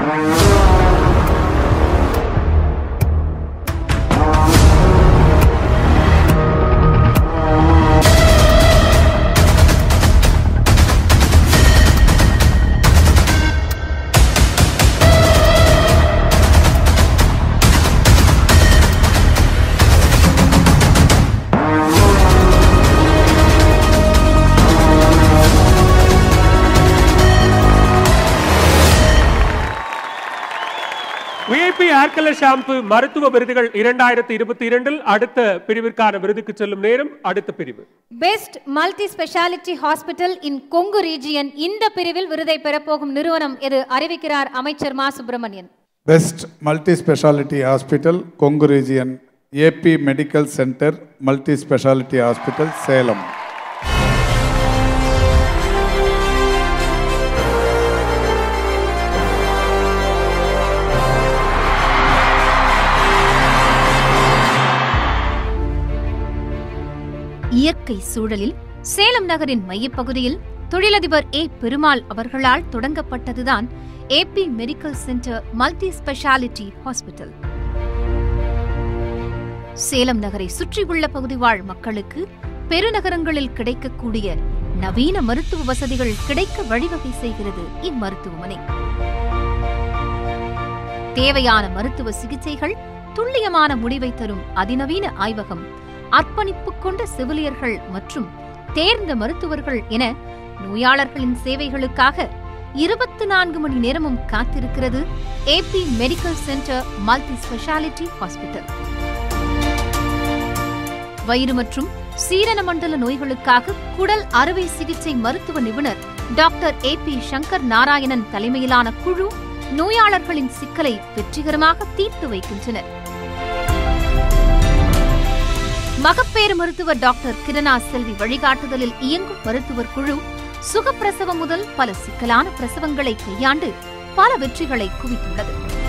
VIP hair colour shampoo மருத்துவ விருதுகள் இரண்டாயிரத்தி இருபத்தி இரண்டில் அடுத்த பிரிவிற்கான விருதுக்கு செல்லும் நேரம் அடுத்த பிரிவு best multi speciality hospital in Kongu region இந்த பிரிவில் விருதை பெறப்போகும் நிறுவனம் எது அறிவிக்கிறார் அமைச்சர் Ma Subramanian best multi speciality hospital Kongu region AP medical centre multi speciality hospital Salem இயற்கை சூழலில் சேலம் நகரின் மையப்பகுதியில் தொழிலதிபர் ஏ பெருமாள் அவர்களால் தொடங்கப்பட்டதுதான் AP medical centre multi speciality hospital Salem நகரை சுற்றியுள்ள பகுதி வாழ் மக்களுக்கு பெருநகரங்களில் கிடைக்கக்கூடிய நவீன மருத்துவ வசதிகள் கிடைக்க வழிவகை செய்கிறது இம்மருத்துவமனை தேவையான மருத்துவ சிகிச்சைகள் துல்லியமான முடிவை தரும் அதிநவீன ஆய்வகம் அர்ப்பணிப்பு கொண்ட செவிலியர்கள் மற்றும் தேர்ந்த மருத்துவர்கள் என நோயாளர்களின் சேவைகளுக்காக இருபத்தி நான்கு மணி நேரமும் காத்திருக்கிறது AP medical centre multi speciality hospital வயிறு மற்றும் சீரண மண்டல நோய்களுக்காக குடல் அறுவை சிகிச்சை மருத்துவ நிபுணர் doctor A P Shankar Narayanan தலைமையிலான குழு நோயாளர்களின் சிக்கலை வெற்றிகரமாக தீர்த்து வைக்கின்றனர் மகப்பேறு மருத்துவர் டாக்டர் கிரணா செல்வி வழிகாட்டுதலில் இயங்கும் மருத்துவர் குழு சுகப்பிரசவம் முதல் பல சிக்கலான பிரசவங்களை கையாண்டு பல வெற்றிகளை குவித்துள்ளது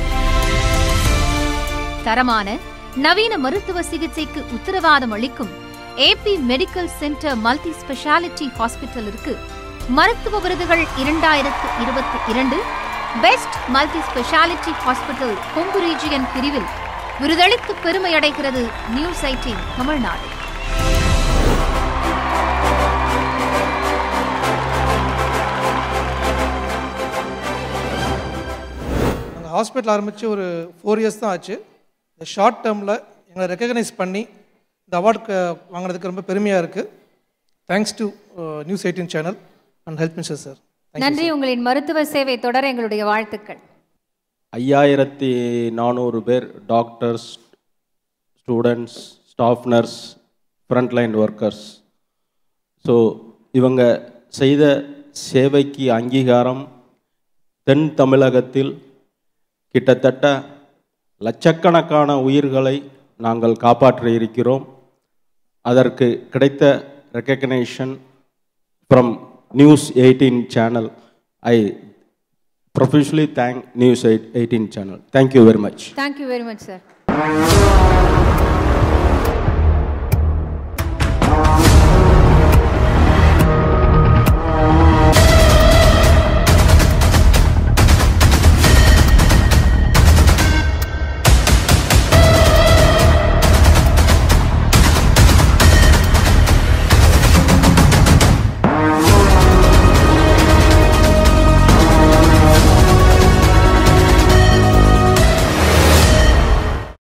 தரமான நவீன மருத்துவ சிகிச்சைக்கு உத்தரவாதம் அளிக்கும் AP medical centre multi speciality ஹாஸ்பிட்டலிற்கு மருத்துவ விருதுகள் இரண்டாயிரத்து இருபத்தி இரண்டு best multi speciality hospital Kongu region பிரிவில் விருதளித்து பெருமையடைகிறது நியூஸ் எயிட்டீன் தமிழ்நாடு நாங்கள் ஹாஸ்பிட்டல் ஆரம்பித்து ஒரு ஃபோர் இயர்ஸ் தான் ஆச்சு இந்த ஷார்ட் டேர்மில் எங்களை ரெக்கக்னைஸ் பண்ணி இந்த அவார்டு வாங்குறதுக்கு ரொம்ப பெருமையாக இருக்குது thanks to news eighteen channel and health minister sir நன்றி உங்களின் மருத்துவ சேவை தொடர எங்களுடைய வாழ்த்துக்கள் ஐயாயிரத்தி நானூறு பேர் doctors students staff nurse frontline workers so இவங்க செய்த சேவைக்கு அங்கீகாரம் தென் தமிழகத்தில் கிட்டத்தட்ட லட்சக்கணக்கான உயிர்களை நாங்கள் காப்பாற்றி இருக்கிறோம் அதற்கு கிடைத்த recognition from news eighteen channel I professionally thank news eight eighteen channel thank you very much thank you very much sir